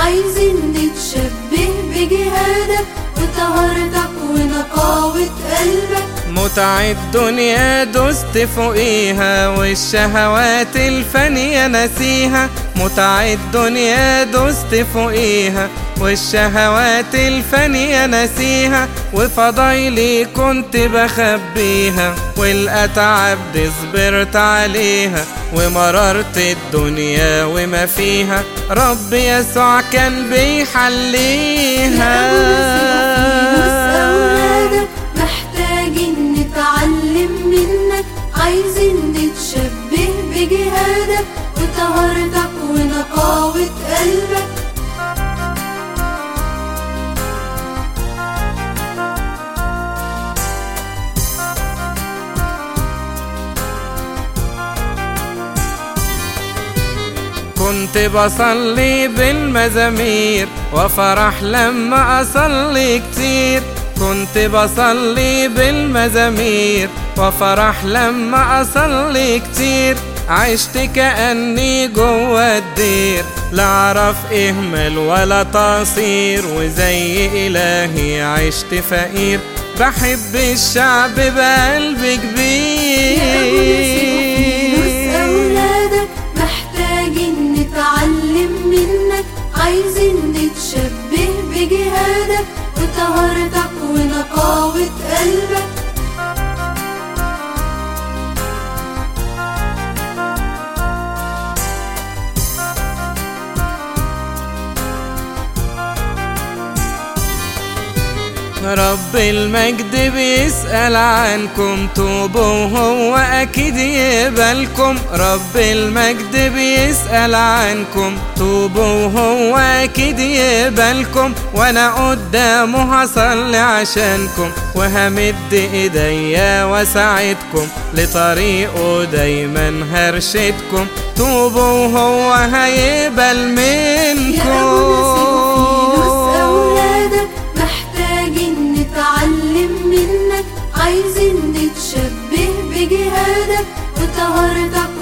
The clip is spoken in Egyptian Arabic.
عايزين نتشبه بجهادك وطهارتك ونقاوة قلبك متع الدنيا دست فوقيها والشهوات الفانية نسيها متع الدنيا دست فوقيها والشهوات الفانية نسيها وفضايلي كنت بخبيها والأتعب دي صبرت عليها ومررت الدنيا وما فيها رب يسوع كان بيحليها أولادك محتاجين نتعلم منك عايزين نتشبه بجهادك وطهارتك ونقاوة قلبك كنت بصلي بالمزامير وفرح لما أصلي كتير كنت بصلي بالمزامير وفرح لما أصلي كتير عشت كأني جوا الدير لا أعرف إهمل ولا تصير وزي إلهي عشت فقير بحب الشعب بقلب كبير أولادك محتاجين نتعلم منك عايزين نتشبه بجهادك وطهارتك ونقاوة قلبك رب المجد بيسأل عنكم توبوا وهو أكيد يقبلكم رب المجد بيسأل عنكم توبوا وهو أكيد يقبلكم وأنا قدامه هصلي عشانكم وهمد إيديا وساعدكم لطريقه دايما هرشدكم توبوا وهو هيقبل منكم أولادك محتاجين نتعلم منك عايزين نتشبه بجهادك وطهارتك